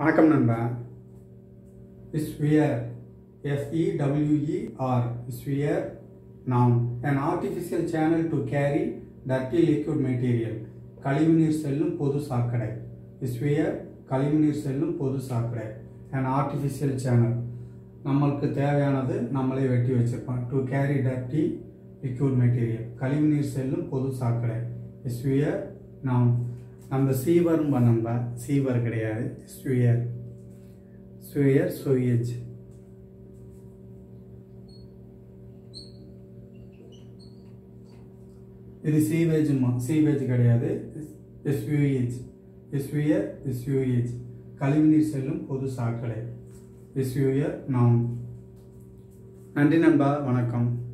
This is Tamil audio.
வணக்கம் நண்பா ஸ்வியர் எஸ்இடபிள்யூஇஆர் ஸ்வியர் நாம் an artificial channel to carry dirty liquid material கழிவுநீர் செல்லும் பொது சாக்கடை ஸ்வியர் கழிவுநீர் செல்லும் பொது சாக்கடை an artificial channel நம்மளுக்கு தேவையானது நம்மளே வெட்டி வச்சிருப்போம் to carry dirty liquid material கழிவுநீர் செல்லும் பொது சாக்கடை ஸ்வியர் நாம் நம்ம சீவரும் பண்ணம்ப சீவர் கிடையாது ஸ்வியர் ஸ்வியர் சுயேஜ் இது சீவேஜ்மா சீவேஜ் கிடையாது எஸ்யூஏஜ் எஸ்யூஏர் எஸ்யூஏஜ் கழிவுநீர் செல்லும் பொது சாக்கடை எஸ்யூஏர் நாம் நன்றி நண்பா வணக்கம்